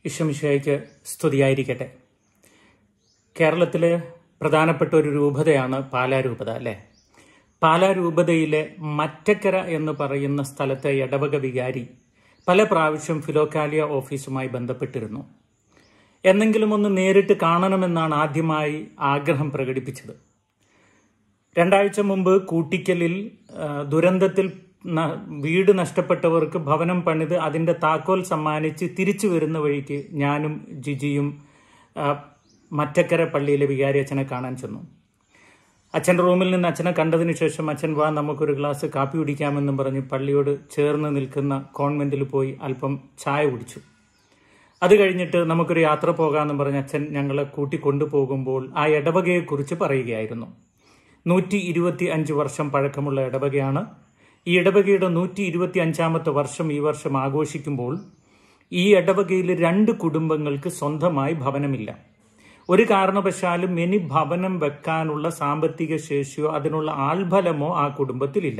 ഇഷമിഷയ്ക്ക് സ്തുതിയായിരിക്കട്ടെ കേരളത്തിലെ പ്രധാനപ്പെട്ട ഒരു രൂപതയാണ് പാലാ രൂപത അല്ലേ പാലാ രൂപതയിലെ മറ്റക്കര എന്ന് പറയുന്ന സ്ഥലത്തെ ഇടവക വികാരി പല പ്രാവശ്യം ഫിലോക്കാലിയ ഓഫീസുമായി ബന്ധപ്പെട്ടിരുന്നു എന്നെങ്കിലും ഒന്ന് നേരിട്ട് കാണണമെന്നാണ് ആദ്യമായി ആഗ്രഹം പ്രകടിപ്പിച്ചത് രണ്ടാഴ്ച മുമ്പ് കൂട്ടിക്കലിൽ ആ, ദുരന്തത്തിൽ ന- വീട് നഷ്ടപ്പെട്ടവർക്ക് ഭവനം പണിത് അതിന്റെ താക്കോൽ സമ്മാനിച്ച് തിരിച്ചു വരുന്ന വഴിക്ക് ഞാനും ജിജിയും ആ, മറ്റക്കര പള്ളിയിലെ വികാരി അച്ഛനെ കാണാൻ ചെന്നു അച്ഛൻ്റെ റൂമിൽ നിന്ന് അച്ഛനെ കണ്ടതിന് ശേഷം അച്ഛൻ വാ നമുക്കൊരു ഗ്ലാസ് കാപ്പി കുടിക്കാമെന്നും പറഞ്ഞ് പള്ളിയോട് ചേർന്ന് നിൽക്കുന്ന കോൺവെന്റിൽ പോയി അല്പം ചായ കുടിച്ചു അത് കഴിഞ്ഞിട്ട് നമുക്കൊരു യാത്ര പോകാമെന്നും പറഞ്ഞ് അച്ഛൻ ഞങ്ങളെ കൂട്ടിക്കൊണ്ടുപോകുമ്പോൾ ആ ഇടവകയെക്കുറിച്ച് പറയുകയായിരുന്നു നൂറ്റി ഇരുപത്തി അഞ്ച് വർഷം പഴക്കമുള്ള ഇടവകയാണ് ഈ ഇടവകയുടെ നൂറ്റി ഇരുപത്തി അഞ്ചാമത്തെ വർഷം ഈ വർഷം ആഘോഷിക്കുമ്പോൾ ഈ ഇടവകയിൽ രണ്ട് കുടുംബങ്ങൾക്ക് സ്വന്തമായി ഭവനമില്ല ഒരു കാരണവശാലും ഇനി ഭവനം വെക്കാനുള്ള സാമ്പത്തിക ശേഷിയോ അതിനുള്ള ആൾബലമോ ആ കുടുംബത്തിലില്ല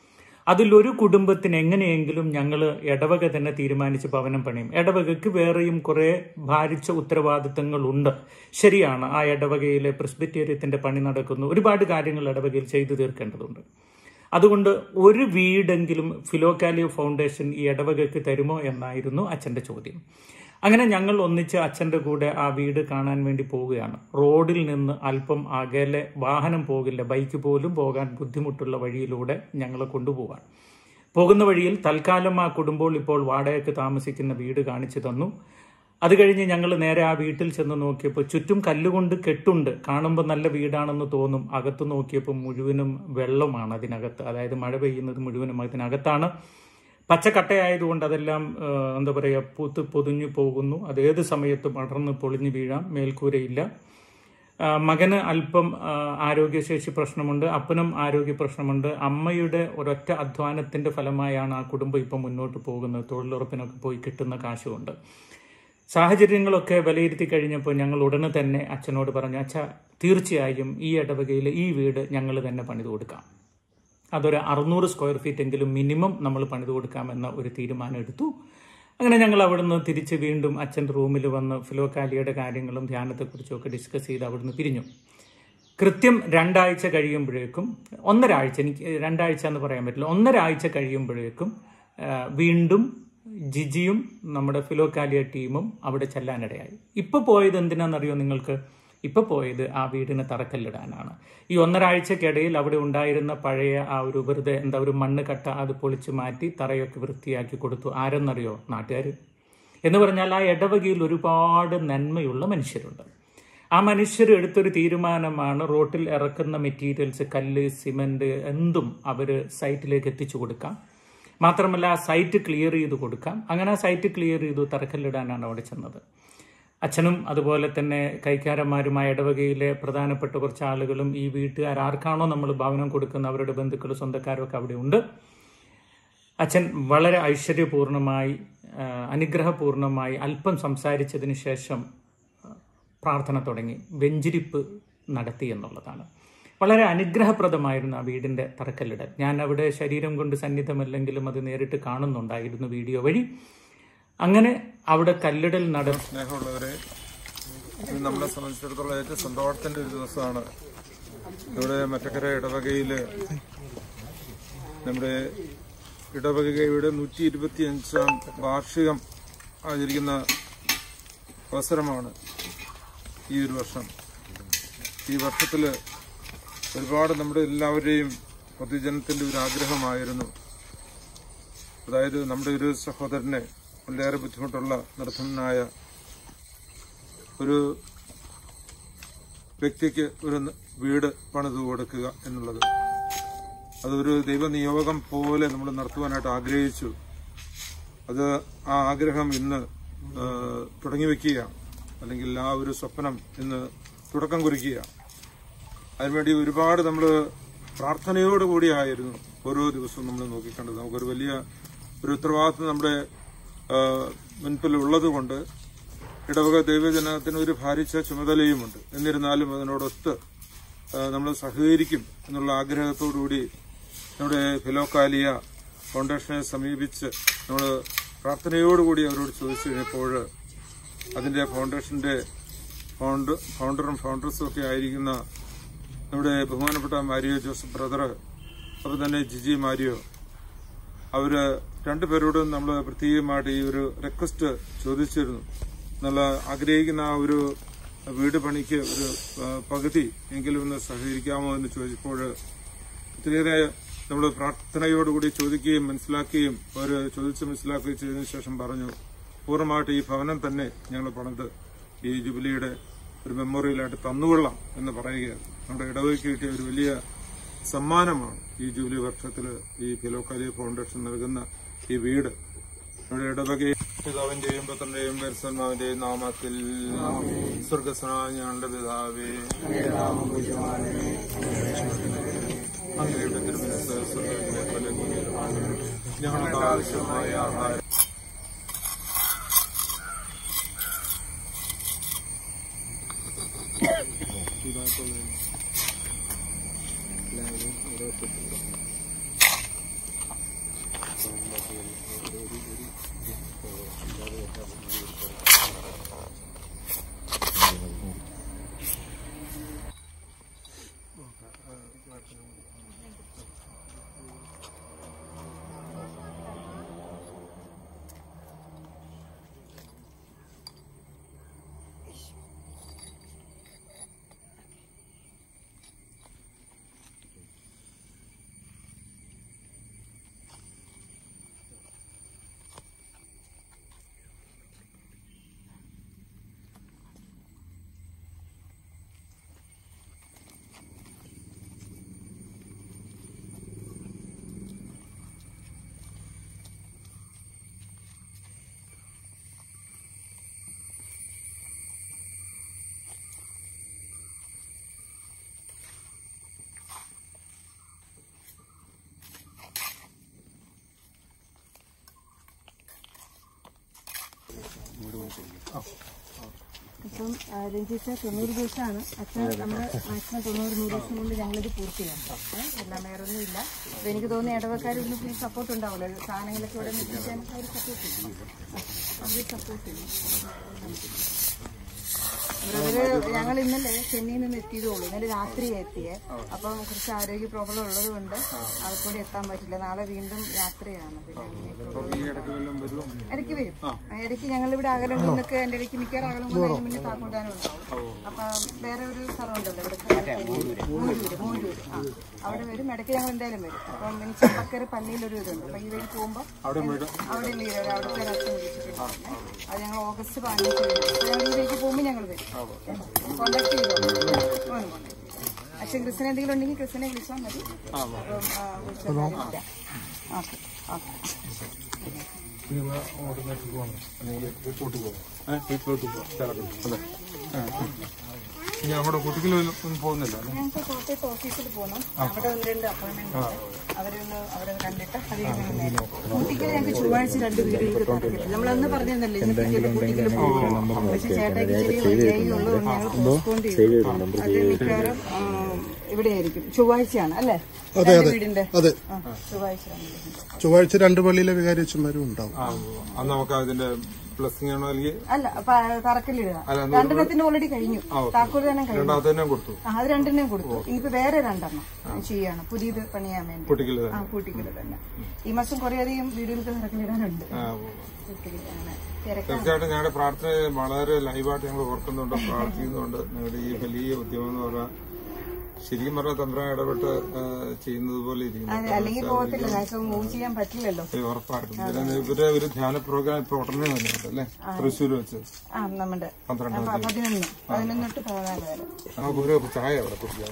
അതിലൊരു കുടുംബത്തിന് എങ്ങനെയെങ്കിലും ഞങ്ങൾ ഇടവക തന്നെ തീരുമാനിച്ച് ഭവനം പണിയും ഇടവകയ്ക്ക് വേറെയും കുറെ ഭാരിച്ച ഉത്തരവാദിത്തങ്ങളുണ്ട് ശരിയാണ് ആ ഇടവകയിലെ പ്രസ്ബിറ്റേറിയത്തിന്റെ പണി നടക്കുന്നു ഒരുപാട് കാര്യങ്ങൾ ഇടവകയിൽ ചെയ്തു തീർക്കേണ്ടതുണ്ട് അതുകൊണ്ട് ഒരു വീടെങ്കിലും ഫിലോക്കാലിയോ ഫൗണ്ടേഷൻ ഈ ഇടവകയ്ക്ക് തരുമോ എന്നായിരുന്നു അച്ഛന്റെ ചോദ്യം അങ്ങനെ ഞങ്ങൾ ഒന്നിച്ച് അച്ഛന്റെ കൂടെ ആ വീട് കാണാൻ വേണ്ടി പോവുകയാണ് റോഡിൽ നിന്ന് അല്പം അകലെ വാഹനം പോകില്ല ബൈക്ക് പോലും പോകാൻ ബുദ്ധിമുട്ടുള്ള വഴിയിലൂടെ ഞങ്ങളെ കൊണ്ടുപോവാൻ പോകുന്ന വഴിയിൽ തൽക്കാലം ആ കുടുംബം ഇപ്പോൾ വാടകയ്ക്ക് താമസിക്കുന്ന വീട് കാണിച്ചു തന്നു അത് കഴിഞ്ഞ് ഞങ്ങൾ നേരെ ആ വീട്ടിൽ ചെന്ന് നോക്കിയപ്പോൾ ചുറ്റും കല്ലുകൊണ്ട് കെട്ടുണ്ട് കാണുമ്പോൾ നല്ല വീടാണെന്ന് തോന്നും അകത്ത് നോക്കിയപ്പോൾ മുഴുവനും വെള്ളമാണ് അതിനകത്ത് അതായത് മഴ പെയ്യുന്നത് മുഴുവനും അതിനകത്താണ് പച്ചക്കട്ടയായതുകൊണ്ട് അതെല്ലാം ആ, എന്താ പറയുക പൂത്ത് പൊതിഞ്ഞു പോകുന്നു അത് ഏത് സമയത്തും അടർന്ന് പൊളിഞ്ഞു വീഴാം മേൽക്കൂരയില്ല ആ, മകന് അല്പം ആ, ആരോഗ്യശേഷി പ്രശ്നമുണ്ട് അപ്പനും ആരോഗ്യ പ്രശ്നമുണ്ട് അമ്മയുടെ ഒരൊറ്റ അധ്വാനത്തിന്റെ ഫലമായാണ് ആ കുടുംബം ഇപ്പം മുന്നോട്ട് പോകുന്നത് തൊഴിലുറപ്പിനൊക്കെ പോയി കിട്ടുന്ന കാശുകൊണ്ട് സാഹചര്യങ്ങളൊക്കെ വിലയിരുത്തി കഴിഞ്ഞപ്പോൾ ഞങ്ങൾ ഉടനെ തന്നെ അച്ഛനോട് പറഞ്ഞു അച്ഛ തീർച്ചയായും ഈ ഇടവകയിൽ ഈ വീട് ഞങ്ങൾ തന്നെ പണിത് കൊടുക്കാം അതൊരു അറുന്നൂറ് സ്ക്വയർ ഫീറ്റ് എങ്കിലും മിനിമം നമ്മൾ പണിത് കൊടുക്കാമെന്ന ഒരു തീരുമാനം എടുത്തു അങ്ങനെ ഞങ്ങൾ അവിടുന്ന് തിരിച്ച് വീണ്ടും അച്ഛൻ്റെ റൂമിൽ വന്ന് ഫിലോക്കാലിയുടെ കാര്യങ്ങളും ധ്യാനത്തെക്കുറിച്ചും ഒക്കെ ഡിസ്കസ് ചെയ്ത് അവിടുന്ന് പിരിഞ്ഞു കൃത്യം രണ്ടാഴ്ച കഴിയുമ്പോഴേക്കും ഒന്നര ആഴ്ച എനിക്ക് രണ്ടാഴ്ച എന്ന് പറയാൻ പറ്റില്ല ഒന്നര ആഴ്ച കഴിയുമ്പോഴേക്കും ആ, വീണ്ടും ജിജിയും നമ്മുടെ ഫിലോക്കാലിയ ടീമും അവിടെ ചെല്ലാനിടയായി ഇപ്പൊ പോയത് എന്തിനാണെന്നറിയോ നിങ്ങൾക്ക് ഇപ്പൊ പോയത് ആ വീടിന് തറക്കല്ലിടാനാണ് ഈ ഒന്നരാഴ്ചക്കിടയിൽ അവിടെ ഉണ്ടായിരുന്ന പഴയ ആ ഒരു വെറുതെ എന്താ ഒരു മണ്ണ് കട്ട അത് പൊളിച്ചു മാറ്റി തറയൊക്കെ വൃത്തിയാക്കി കൊടുത്തു ആരെന്നറിയോ നാട്ടുകാർ എന്ന് പറഞ്ഞാൽ ആ ഇടവകയിൽ ഒരുപാട് നന്മയുള്ള മനുഷ്യരുണ്ട് ആ മനുഷ്യർ എടുത്തൊരു തീരുമാനമാണ് റോട്ടിൽ ഇറക്കുന്ന മെറ്റീരിയൽസ് കല്ല് സിമന്റ് എന്തും അവർ സൈറ്റിലേക്ക് എത്തിച്ചു കൊടുക്കാം മാത്രമല്ല ആ സൈറ്റ് ക്ലിയർ ചെയ്ത് കൊടുക്കാം അങ്ങനെ ആ സൈറ്റ് ക്ലിയർ ചെയ്തു തറക്കല്ലിടാനാണ് അവിടെ ചെന്നത് അച്ഛനും അതുപോലെ തന്നെ കൈക്കാരന്മാരുമായ ഇടവകയിലെ പ്രധാനപ്പെട്ട കുറച്ച് ആളുകളും ഈ വീട്ടുകാർ ആർക്കാണോ നമ്മൾ ഭവനം കൊടുക്കുന്ന അവരുടെ ബന്ധുക്കൾ സ്വന്തക്കാരും ഒക്കെ അവിടെ ഉണ്ട് അച്ഛൻ വളരെ ഐശ്വര്യപൂർണമായി ആ, അനുഗ്രഹപൂർണമായി അല്പം സംസാരിച്ചതിന് ശേഷം ആ, പ്രാർത്ഥന തുടങ്ങി വെഞ്ചിരിപ്പ് നടത്തി എന്നുള്ളതാണ് വളരെ അനുഗ്രഹപ്രദമായിരുന്നു ആ വീടിന്റെ തറക്കല്ലിടൽ ഞാൻ അവിടെ ശരീരം കൊണ്ട് സന്നിധമല്ലെങ്കിലും അത് നേരിട്ട് കാണുന്നുണ്ടായിരുന്നു വീഡിയോ വഴി അങ്ങനെ അവിടെ കല്ലിടൽ നട സ്നേഹമുള്ളവരെ ഇത് നമ്മളെ സംബന്ധിച്ചിടത്തോളം ഏറ്റവും സന്തോഷത്തിന്റെ ഒരു ദിവസമാണ് ഇവിടെ മറ്റക്കര ഇടവകയില് നമ്മുടെ ഇടവകയുടെ നൂറ്റി ഇരുപത്തി അഞ്ചാം വാർഷികം ആചരിക്കുന്ന അവസരമാണ് ഈ ഒരു വർഷം ഈ വർഷത്തില് ഒരുപാട് നമ്മുടെ എല്ലാവരുടെയും പൊതുജനത്തിന്റെ ഒരു ആഗ്രഹമായിരുന്നു അതായത് നമ്മുടെ ഒരു സഹോദരനെ വളരെയേറെ ബുദ്ധിമുട്ടുള്ള നിർധനനായ ഒരു വ്യക്തിക്ക് ഒരു ന- വീട് പണിത് കൊടുക്കുക എന്നുള്ളത് അതൊരു ദൈവനിയോഗം പോലെ നമ്മൾ നടത്തുവാനായിട്ട് ആഗ്രഹിച്ചു അത് ആ ആഗ്രഹം ഇന്ന് ആ, തുടങ്ങി വെക്കുകയാണ് അല്ലെങ്കിൽ ആ ഒരു സ്വപ്നം ഇന്ന് തുടക്കം കുറിക്കുകയാണ് അതിനുവേണ്ടി ഒരുപാട് നമ്മൾ പ്രാർത്ഥനയോടുകൂടിയായിരുന്നു ഓരോ ദിവസവും നമ്മൾ നോക്കിക്കണ്ടത് നമുക്കൊരു വലിയ ഒരു ഉത്തരവാദിത്വം നമ്മുടെ ആ, മുൻപിൽ ഉള്ളതുകൊണ്ട് ഇടവക ദൈവജനത്തിന് ഒരു ഭാരിച്ച ചുമതലയുമുണ്ട് എന്നിരുന്നാലും അതിനോടൊത്ത് നമ്മൾ സഹകരിക്കും എന്നുള്ള ആഗ്രഹത്തോടുകൂടി നമ്മുടെ ഫിലോക്കാലിയ ഫൗണ്ടേഷനെ സമീപിച്ച് നമ്മൾ പ്രാർത്ഥനയോടുകൂടി അവരോട് ചോദിച്ചു കഴിഞ്ഞപ്പോൾ അതിന്റെ ഫൗണ്ടേഷന്റെ ഫൗണ്ട് ഫൗണ്ടറും ഫൗണ്ടേഴ്സും ഒക്കെ ആയിരിക്കുന്ന നമ്മുടെ ബഹുമാനപ്പെട്ട മാരിയോ ജോസഫ് ബ്രദർ അതുപോലെ തന്നെ ജിജി മാരിയോ അവര് രണ്ടുപേരോടും നമ്മൾ പ്രത്യേകമായിട്ട് ഈ ഒരു റിക്വസ്റ്റ് ചോദിച്ചിരുന്നു നമ്മൾ ആഗ്രഹിക്കുന്ന ആ ഒരു വീട് പണിക്ക് ഒരു ആ, പകുതി എങ്കിലും ഒന്ന് സഹകരിക്കാമോ എന്ന് ചോദിച്ചപ്പോൾ ഒത്തിരിയേറെ നമ്മൾ പ്രാർത്ഥനയോടുകൂടി ചോദിക്കുകയും മനസ്സിലാക്കുകയും അവർ ചോദിച്ച് മനസ്സിലാക്കുകയും ചെയ്തതിനു ശേഷം പറഞ്ഞു പൂർണ്ണമായിട്ട് ഈ ഭവനം തന്നെ ഞങ്ങൾ പണിത് ഈ ജുബിലിയുടെ ഒരു മെമ്മോറിയലായിട്ട് തന്നുകൊള്ളാം എന്ന് പറയുകയാണ് നമ്മുടെ ഇടവയ്ക്ക് കിട്ടിയ ഒരു വലിയ സമ്മാനമാണ് ഈ ജൂബിലി വർഷത്തിൽ ഈ ഫിലോക്കാലി ഫൗണ്ടേഷൻ നൽകുന്ന ഈ വീട് നമ്മുടെ ഇടവകയിൽ പിതാവിന്റെയും പുത്രന്റെയും പരിസന്മാവിന്റെയും നാമത്തിൽ സ്വർഗസ്വനായ ഞങ്ങളുടെ പിതാവേ അങ്ങയുടെ തിരുമനസ് സ്വർഗ്ഗത്തിലെ പോലെ ഭൂമിയിലുമാണ്. ഞങ്ങൾക്ക് ആവശ്യമായ ആഹാരം ഇപ്പം ആ, രഞ്ജിത്ത് തൊണ്ണൂറ് ദിവസമാണ് അച്ഛൻ നമ്മൾ മാക്സിമം തൊണ്ണൂറ് നൂറ് ദിവസം കൊണ്ട് ഞങ്ങളിത് പൂർത്തിയാക്കാം ഏഹ് എല്ലാം വേറെ ഒന്നും ഇല്ല അപ്പൊ എനിക്ക് തോന്നുന്നു ഇടവക്കാരിൽ നിന്ന് സപ്പോർട്ട് ഉണ്ടാവുമല്ലോ സാധനങ്ങളൊക്കെ ഇവിടെ എത്തിക്കാൻ അവർ സപ്പോർട്ട് ചെയ്യും അവർ സപ്പോർട്ട് ചെയ്യും അവര് ഞങ്ങൾ ഇന്നലെ ചെന്നൈയിൽ നിന്ന് എത്തിയതുള്ളൂ ഇന്നലെ രാത്രി എത്തിയേ അപ്പം കുറച്ച് ആരോഗ്യ പ്രോബ്ലം ഉള്ളത് കൊണ്ട് ആൾക്കൂടി എത്താൻ പറ്റില്ല നാളെ വീണ്ടും യാത്രയാണ് പിന്നെ അപ്പം ഈ ഇടയ്ക്ക് വല്ലതും വരുമോ ഇടയ്ക്ക് വരും ഇടയ്ക്ക് ഞങ്ങൾ ഇവിടെ അകലം നിന്നൊക്കെ എന്റെ ഇടയ്ക്ക് മിക്കവാറും അകലം കൊണ്ട് അതിന് മുന്നേ താക്കോൽദാനം ഉണ്ടാവും അപ്പൊ വേറെ ഒരു സ്ഥലമുണ്ടല്ലോ ഇവിടെ മൂന്നൂര് മൂന്നൂര് ആ അവിടെ വരും ഇടയ്ക്ക് ഞങ്ങൾ എന്തായാലും വരും അപ്പം എനിക്ക് ചപ്പക്കര പള്ളിയിലൊരു ഇതുണ്ട് അപ്പൊ ഈ വഴി പോകുമ്പോൾ അവിടെ വീട് അവിടെ വീട് അവിടുത്തെ ഒരു അച്ഛൻ വിളിച്ചിട്ടുണ്ടായിരുന്നേ അത് ഞങ്ങൾ ഓഗസ്റ്റ് പതിനഞ്ച് വരും അപ്പൊ ഞങ്ങൾ ഇതിലേക്ക് പോകുമ്പോൾ ഞങ്ങൾ വരും കോണ്ടാക്ട് ചെയ്തോ അച്ഛൻ ക്രിസ്ത്യൻ എന്തെങ്കിലും ഉണ്ടെങ്കിൽ ക്രിസ്ത്യനെ വിളിച്ചാൽ മതി അപ്പം ആ, വിളിച്ചാൽ മതി. ഓക്കെ ഓക്കെ നിങ്ങൾ ഓടുന്നിട്ട് പോകണം അല്ലെങ്കിൽ വീട്ടിലോട്ട് പോകണം ഏഹ് വീട്ടിലോട്ട് പോകാം അതെ ഇനി അവിടെ കുട്ടികൾ ഒന്നും പോകുന്നില്ല അല്ലേ ഞങ്ങൾക്ക് കോട്ടയത്ത് ഓഫീസിൽ പോകണം അവിടെ ഒന്ന് രണ്ട് അപ്പോയിന്റ്മെന്റ് ഉണ്ട് അവരൊന്ന് അവരെ കണ്ടിട്ട് അത് കഴിഞ്ഞ് നേരെ കുട്ടികൾ ഞങ്ങൾക്ക് ചൊവ്വാഴ്ച രണ്ട് വീടുകൾക്ക് തുറക്കില്ല നമ്മളന്ന് പറഞ്ഞിരുന്നല്ലേ ഇന്ന് കുട്ടികൾ കുട്ടികൾ പോകും പക്ഷെ ചേട്ടാക്ക് ചെറിയ വയ്യായി ഉള്ളതുകൊണ്ട് ഞങ്ങൾ പോസ്റ്റ്പോൺ ചെയ്തു അത് മിക്കവാറും ആ, ഇവിടെയായിരിക്കും ചൊവ്വാഴ്ചയാണ് അല്ലേ രണ്ട് വീടിന്റെ അതെ ആ, ചൊവ്വാഴ്ചയാണ് ചൊവ്വാഴ്ച രണ്ട് പള്ളിയിലെ വികാരിയച്ഛന്മാരും ഉണ്ടാവും ആ അന്ന് നമുക്ക് അതിന്റെ ബ്ലസ്സിംഗ് ആണോ അല്ലെങ്കിൽ അല്ല പ- തറക്കല്ലിടുക രണ്ടെണ്ണത്തിന് ഓൾറെഡി കഴിഞ്ഞു താക്കോൽ തന്നെ കഴിഞ്ഞു രണ്ടാമത്തെ തന്നെ കൊടുത്തു ആ, അത് രണ്ടിനെയും കൊടുത്തു ഇനിയിപ്പോ വേറെ രണ്ടെണ്ണം ചെയ്യാണ് പുതിയത് പണിയാൻ വേണ്ടി കുട്ടികൾ ആ കൂട്ടിക്കല് തന്നെ ഈ മാസം കുറെ അധികം വീടുകൾക്ക് നിറക്കലിടാനുണ്ട് ആ, ഒത്തിരി അങ്ങനെ തിരക്കാണ് തീർച്ചയായിട്ടും ഞങ്ങളുടെ പ്രാർത്ഥന വളരെ ലൈവായിട്ട് ഞങ്ങൾ ഓർക്കുന്നുണ്ട് പ്രാർത്ഥിക്കുന്നുണ്ട് നിങ്ങളുടെ ഈ വലിയ ഉദ്യമം എന്ന് പറഞ്ഞാൽ ശരിക്കും പറഞ്ഞാൽ തന്ത്രം ഇടപെട്ട് ആ, ചെയ്യുന്നത് പോലെ ഇരിക്കുന്നു അതെ അല്ലെങ്കിൽ പോകത്തില്ല ഞങ്ങൾക്ക് മൂവ് ചെയ്യാൻ പറ്റില്ലല്ലോ ഇത് ഉറപ്പായിട്ടും പിന്നെ ഇവരുടെ ഒരു ധ്യാന പ്രോഗ്രാം ഇപ്പൊ ഉടനെ തന്നെയുണ്ട് അല്ലേ തൃശ്ശൂർ വെച്ച് ആ നമ്മുടെ പന്ത്രണ്ടാം പ- പതിനൊന്ന് പതിനൊന്ന് തൊട്ട് പതിനാല് വരെ നമുക്ക് ഒരു ചായ അവിടെ കുടിക്കാം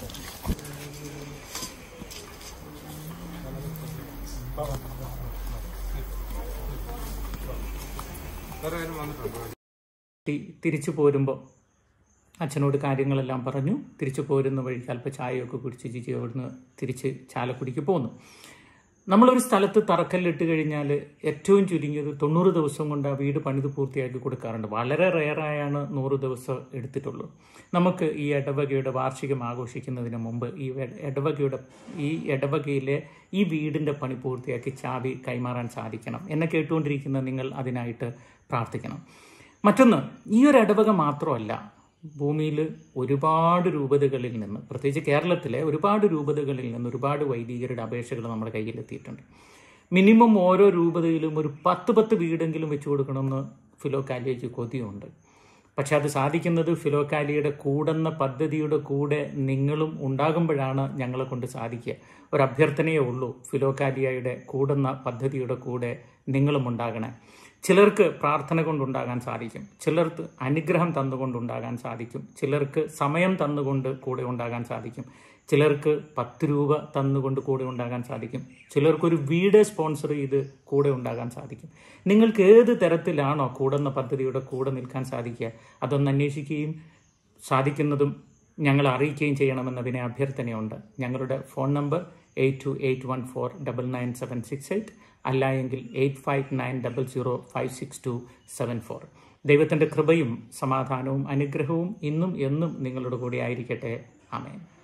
വേറെ ആരും വന്നിട്ടുണ്ടോ തി- തിരിച്ചു പോരുമ്പോൾ അച്ഛനോട് കാര്യങ്ങളെല്ലാം പറഞ്ഞു തിരിച്ചു പോരുന്ന വഴിക്ക് അല്പം ചായയൊക്കെ കുടിച്ച് ജിജി അവിടുന്ന് തിരിച്ച് ചാലക്കുടിക്ക് പോന്നു നമ്മളൊരു സ്ഥലത്ത് തറക്കല്ലിട്ട് കഴിഞ്ഞാൽ ഏറ്റവും ചുരുങ്ങിയത് തൊണ്ണൂറ് ദിവസം കൊണ്ട് ആ വീട് പണിത് പൂർത്തിയാക്കി കൊടുക്കാറുണ്ട് വളരെ റെയറായാണ് നൂറ് ദിവസം എടുത്തിട്ടുള്ളൂ നമുക്ക് ഈ ഇടവകയുടെ വാർഷികം ആഘോഷിക്കുന്നതിന് മുമ്പ് ഈ ഇട- ഇടവകയുടെ ഈ ഇടവകയിലെ ഈ വീടിൻ്റെ പണി പൂർത്തിയാക്കി ചാവി കൈമാറാൻ സാധിക്കണം എന്നെ കേട്ടുകൊണ്ടിരിക്കുന്ന നിങ്ങൾ അതിനായിട്ട് പ്രാർത്ഥിക്കണം മറ്റൊന്ന് ഈ ഒരു ഇടവക മാത്രമല്ല ഭൂമിയിൽ ഒരുപാട് രൂപതകളിൽ നിന്ന് പ്രത്യേകിച്ച് കേരളത്തിലെ ഒരുപാട് രൂപതകളിൽ നിന്ന് ഒരുപാട് വൈദികരുടെ അപേക്ഷകൾ നമ്മുടെ കയ്യിലെത്തിയിട്ടുണ്ട് മിനിമം ഓരോ രൂപതയിലും ഒരു പത്ത് പത്ത് വീടെങ്കിലും വെച്ചു കൊടുക്കണമെന്ന് ഫിലോക്കാലിയയ്ക്ക് കൊതിയുണ്ട് പക്ഷെ അത് സാധിക്കുന്നത് ഫിലോക്കാലിയുടെ കൂടുന്ന പദ്ധതിയുടെ കൂടെ നിങ്ങളും ഉണ്ടാകുമ്പോഴാണ് ഞങ്ങളെ കൊണ്ട് സാധിക്കുക ഒരു അഭ്യർത്ഥനയേ ഉള്ളൂ ഫിലോക്കാലിയയുടെ കൂടുന്ന പദ്ധതിയുടെ കൂടെ നിങ്ങളും ഉണ്ടാകണേ ചിലർക്ക് പ്രാർത്ഥന കൊണ്ടുണ്ടാകാൻ സാധിക്കും ചിലർക്ക് അനുഗ്രഹം തന്നുകൊണ്ടുണ്ടാകാൻ സാധിക്കും ചിലർക്ക് സമയം തന്നുകൊണ്ട് കൂടെ ഉണ്ടാകാൻ സാധിക്കും ചിലർക്ക് പത്ത് രൂപ തന്നുകൊണ്ട് കൂടെ ഉണ്ടാകാൻ സാധിക്കും ചിലർക്കൊരു വീട് സ്പോൺസർ ചെയ്ത് കൂടെ ഉണ്ടാകാൻ സാധിക്കും നിങ്ങൾക്ക് ഏത് തരത്തിലാണോ കൂടുന്ന പദ്ധതിയുടെ കൂടെ നിൽക്കാൻ സാധിക്കുക അതൊന്ന് അന്വേഷിക്കുകയും സാധിക്കുന്നതും ഞങ്ങളെ അറിയിക്കുകയും ചെയ്യണമെന്നതിനെ അഭ്യർത്ഥനയുണ്ട് ഞങ്ങളുടെ phone number eight two eight one four double nine seven six eight അല്ല എങ്കിൽ eight five nine double zero five six two seven four ദൈവത്തിൻ്റെ കൃപയും സമാധാനവും അനുഗ്രഹവും ഇന്നും എന്നും നിങ്ങളുടെ കൂടെ ആയിരിക്കട്ടെ ആമേൻ